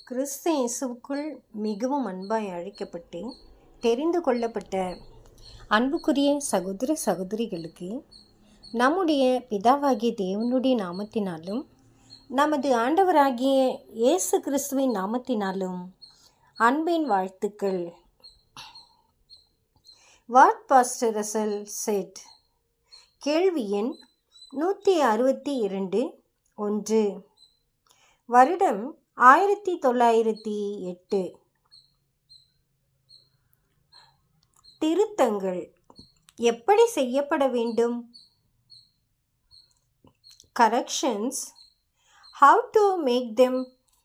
கிறிஸ்து இயேசுவுக்குள் மிகவும் அன்பாய் அழைக்கப்பட்டு தெரிந்து கொள்ளப்பட்ட அன்புக்குரிய சகோதர சகோதரிகளுக்கு நம்முடைய பிதாவாகிய தேவனுடைய நாமத்தினாலும் நமது ஆண்டவராகிய இயேசு கிறிஸ்துவின் நாமத்தினாலும் அன்பின் வாழ்த்துக்கள் வாட் பாஸ்டர் ரசல் செட் கேள்வி எண் நூற்றி அறுபத்தி இரண்டு ஒன்று வருடம் ஆயிரத்தி தொள்ளாயிரத்தி எட்டு திருத்தங்கள் எப்படி செய்யப்பட வேண்டும் corrections how to make them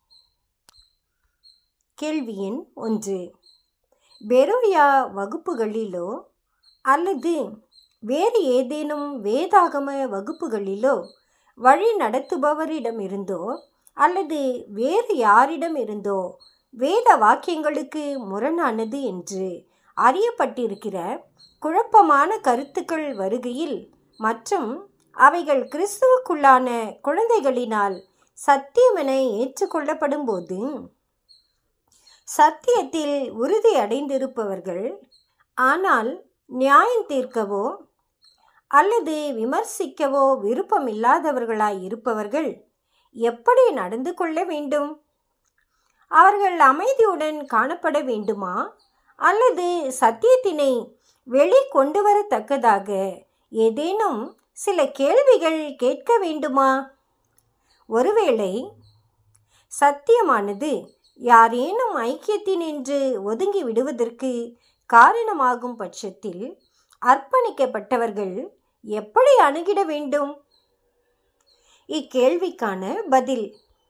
கேள்வி எண் ஒன்று பெரோயா வகுப்புகளிலோ அல்லது வேறு ஏதேனும் வேதாகம வகுப்புகளிலோ வழி நடத்துபவரிடமிருந்தோ அல்லது வேறு யாரிடமிருந்தோ வேத வாக்கியங்களுக்கு முரணானது என்று அறியப்பட்டிருக்கிற குழப்பமான கருத்துக்கள் வருகையில் மற்றும் அவைகள் கிறிஸ்துவுக்குள்ளான குழந்தைகளினால் சத்தியமென ஏற்றுக்கொள்ளப்படும் போது சத்தியத்தில் உறுதி அடைந்திருப்பவர்கள் ஆனால் நியாயம் தீர்க்கவோ அல்லது விமர்சிக்கவோ விருப்பமில்லாதவர்களாய் இருப்பவர்கள் எப்படி நடந்து கொள்ள வேண்டும் அவர்கள் அமைதியுடன் காணப்பட வேண்டுமா அல்லது சத்தியத்தினை வெளி கொண்டு வரத்தக்கதாக ஏதேனும் சில கேள்விகள் கேட்க வேண்டுமா ஒருவேளை சத்தியமானது யாரேனும் ஐக்கியத்தினின்று ஒதுங்கி விடுவதற்கு காரணமாகும் பட்சத்தில் அர்ப்பணிக்கப்பட்டவர்கள் எப்படி அணுகிட வேண்டும் இக்கேள்விக்கான பதில்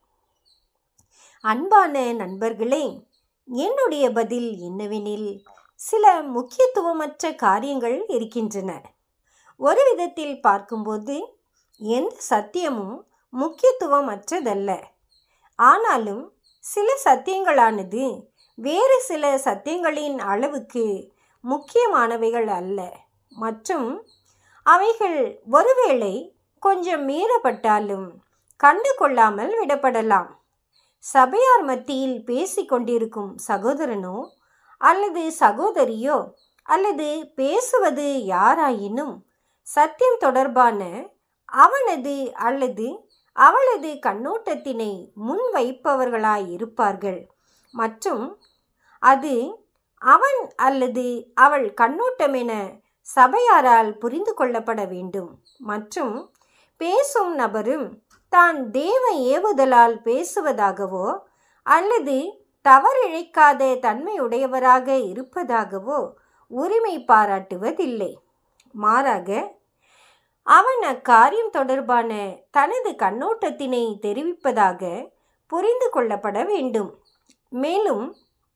அன்பான நண்பர்களே என்னுடைய பதில் என்னவெனில் சில முக்கியத்துவமற்ற காரியங்கள் இருக்கின்றன ஒரு விதத்தில் பார்க்கும்போது எந்த சத்தியமும் முக்கியத்துவமற்றதல்ல ஆனாலும் சில சத்தியங்களானது வேறு சில சத்தியங்களின் அளவுக்கு முக்கியமானவைகள் அல்ல மற்றும் அவைகள் ஒருவேளை கொஞ்சம் மீறப்பட்டாலும் கண்டு கொள்ளாமல் விடப்படலாம் சபையார் மத்தியில் பேசிக்கொண்டிருக்கும் சகோதரனோ அல்லது சகோதரியோ அல்லது பேசுவது யாராயினும் சத்தியம் தொடர்பான அவனது அல்லது அவளது கண்ணோட்டத்தினை முன்வைப்பவர்களாய் இருப்பார்கள் மற்றும் அது அவன் அல்லது அவள் கண்ணோட்டமென சபையாரால் புரிந்து கொள்ளப்பட வேண்டும் மற்றும் பேசும் நபரும் தான் தேவ ஏவுதலால் பேசுவதாகவோ அல்லது தவறிழைக்காத தன்மையுடையவராக இருப்பதாகவோ உரிமை பாராட்டுவதில்லை மாறாக அவன் அக்காரியம் தொடர்பான தனது கண்ணோட்டத்தினை தெரிவிப்பதாக புரிந்து கொள்ளப்பட வேண்டும் மேலும்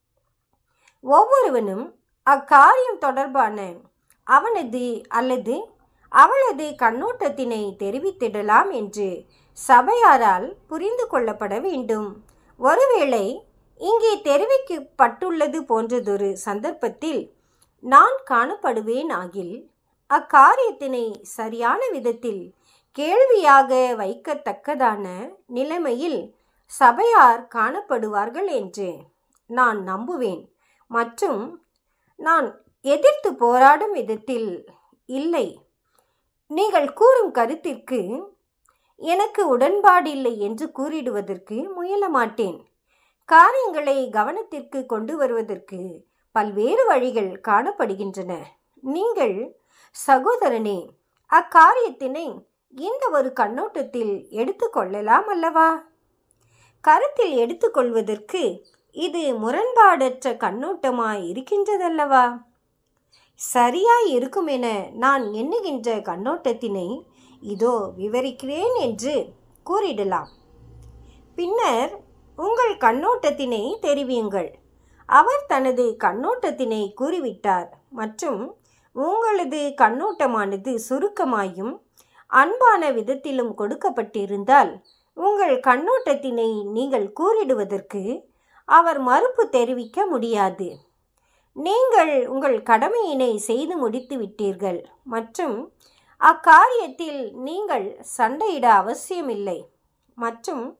ஒவ்வொருவனும் அக்காரியம் தொடர்பான அவனது அல்லது அவளது கண்ணோட்டத்தினை தெரிவித்திடலாம் என்று சபையாரால் புரிந்து கொள்ளப்பட வேண்டும் ஒருவேளை இங்கே தெரிவிக்கப்பட்டுள்ளது போன்றதொரு சந்தர்ப்பத்தில் நான் காணப்படுவேன் ஆகில் அக்காரியத்தினை சரியான விதத்தில் கேள்வியாக வைக்கத்தக்கதான நிலைமையில் சபையார் காணப்படுவார்கள் என்று நான் நம்புவேன் மற்றும் நான் எதிர்த்து போராடும் விதத்தில் இல்லை நீங்கள் கூறும் கருத்திற்கு எனக்கு உடன்பாடில்லை என்று கூறிடுவதற்கு முயல மாட்டேன் காரியங்களை கவனத்திற்கு கொண்டு வருவதற்கு பல்வேறு வழிகள் காணப்படுகின்றன நீங்கள் சகோதரனே அக்காரியத்தினை இந்த ஒரு கண்ணோட்டத்தில் எடுத்துக்கொள்ளலாம் அல்லவா கருத்தில் எடுத்துக்கொள்வதற்கு இது முரண்பாடற்ற கண்ணோட்டமாய் இருக்கின்றதல்லவா சரியாய் இருக்கும் என நான் எண்ணுகின்ற கண்ணோட்டத்தினை இதோ விவரிக்கிறேன் என்று கூறிடலாம் பின்னர் உங்கள் கண்ணோட்டத்தினை தெரிவியுங்கள் அவர் தனது கண்ணோட்டத்தினை கூறிவிட்டார் மற்றும் உங்களது கண்ணோட்டமானது சுருக்கமாயும் அன்பான விதத்திலும் கொடுக்கப்பட்டிருந்தால் உங்கள் கண்ணோட்டத்தினை நீங்கள் கூறிடுவதற்கு அவர் மறுப்பு தெரிவிக்க முடியாது நீங்கள் உங்கள் கடமையினை செய்து முடித்து விட்டீர்கள் மற்றும் அக்காரியத்தில் நீங்கள் சண்டையிட அவசியமில்லை மற்றும்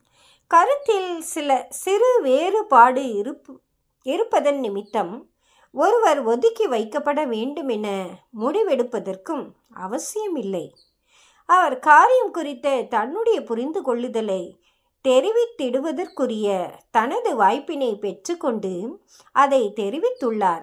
கருத்தில் சில சிறு வேறுபாடு இருப்பு இருப்பதன் நிமித்தம் ஒருவர் ஒதுக்கி வைக்கப்பட வேண்டுமென முடிவெடுப்பதற்கும் அவசியமில்லை அவர் காரியம் குறித்த தன்னுடைய புரிந்து கொள்ளுதலை தெரிவித்திடுவதற்குரிய தனது வாய்ப்பினை பெற்றுக்கொண்டு அதை தெரிவித்துள்ளார்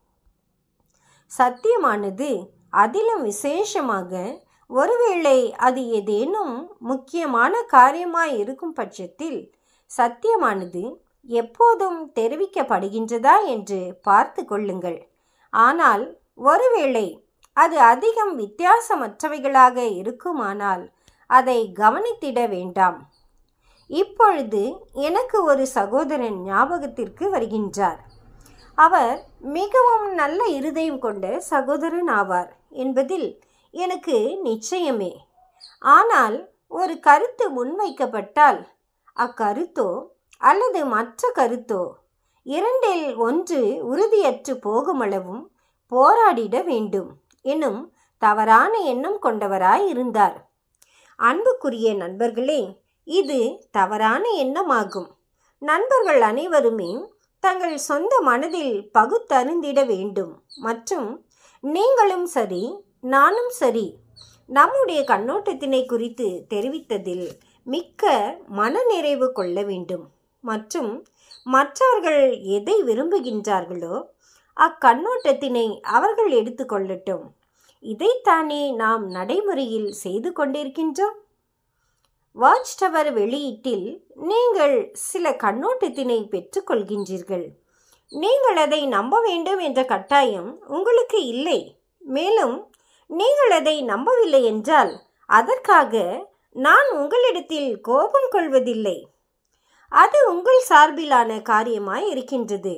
சத்தியமானது அதிலும் விசேஷமாக ஒருவேளை அது ஏதேனும் முக்கியமான காரியமாய் இருக்கும் பட்சத்தில் சத்தியமானது எப்போதும் தெரிவிக்கப்படுகின்றதா என்று பார்த்து கொள்ளுங்கள் ஆனால் ஒருவேளை அது அதிகம் வித்தியாசமற்றவைகளாக இருக்குமானால் அதை கவனித்திட வேண்டாம் இப்பொழுது எனக்கு ஒரு சகோதரன் ஞாபகத்திற்கு வருகின்றார் அவர் மிகவும் நல்ல இருதயம் கொண்ட சகோதரன் ஆவார் என்பதில் எனக்கு நிச்சயமே ஆனால் ஒரு கருத்து முன்வைக்கப்பட்டால் அக்கருத்தோ அல்லது மற்ற கருத்தோ இரண்டில் ஒன்று உறுதியற்று போகுமளவும் போராடிட வேண்டும் எனும் தவறான எண்ணம் கொண்டவராய் இருந்தார் அன்புக்குரிய நண்பர்களே இது தவறான எண்ணமாகும் நண்பர்கள் அனைவருமே தங்கள் சொந்த மனதில் பகுத்தறிந்திட வேண்டும் மற்றும் நீங்களும் சரி நானும் சரி நம்முடைய கண்ணோட்டத்தினை குறித்து தெரிவித்ததில் மிக்க மனநிறைவு கொள்ள வேண்டும் மற்றும் மற்றவர்கள் எதை விரும்புகின்றார்களோ அக்கண்ணோட்டத்தினை அவர்கள் எடுத்துக்கொள்ளட்டும் இதைத்தானே நாம் நடைமுறையில் செய்து கொண்டிருக்கின்றோம் வாட்ச் டவர் வெளியீட்டில் நீங்கள் சில கண்ணோட்டத்தினை பெற்றுக்கொள்கின்றீர்கள் நீங்கள் அதை நம்ப வேண்டும் என்ற கட்டாயம் உங்களுக்கு இல்லை மேலும் நீங்கள் அதை நம்பவில்லை என்றால் அதற்காக நான் உங்களிடத்தில் கோபம் கொள்வதில்லை அது உங்கள் சார்பிலான காரியமாய் இருக்கின்றது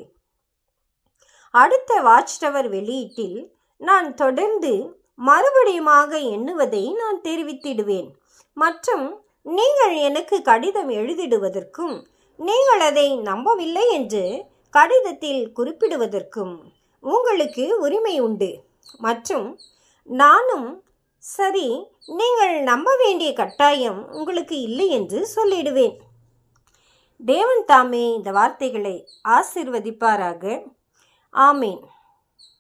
அடுத்த வாட்ச் டவர் வெளியீட்டில் நான் தொடர்ந்து மறுபடியுமாக எண்ணுவதை நான் தெரிவித்திடுவேன் மற்றும் நீங்கள் எனக்கு கடிதம் எழுதிடுவதற்கும் நீங்கள் அதை நம்பவில்லை என்று கடிதத்தில் குறிப்பிடுவதற்கும் உங்களுக்கு உரிமை உண்டு மற்றும் நானும் சரி நீங்கள் நம்ப வேண்டிய கட்டாயம் உங்களுக்கு இல்லை என்று சொல்லிடுவேன் தேவன் தாமே இந்த வார்த்தைகளை ஆசிர்வதிப்பாராக ஆமேன்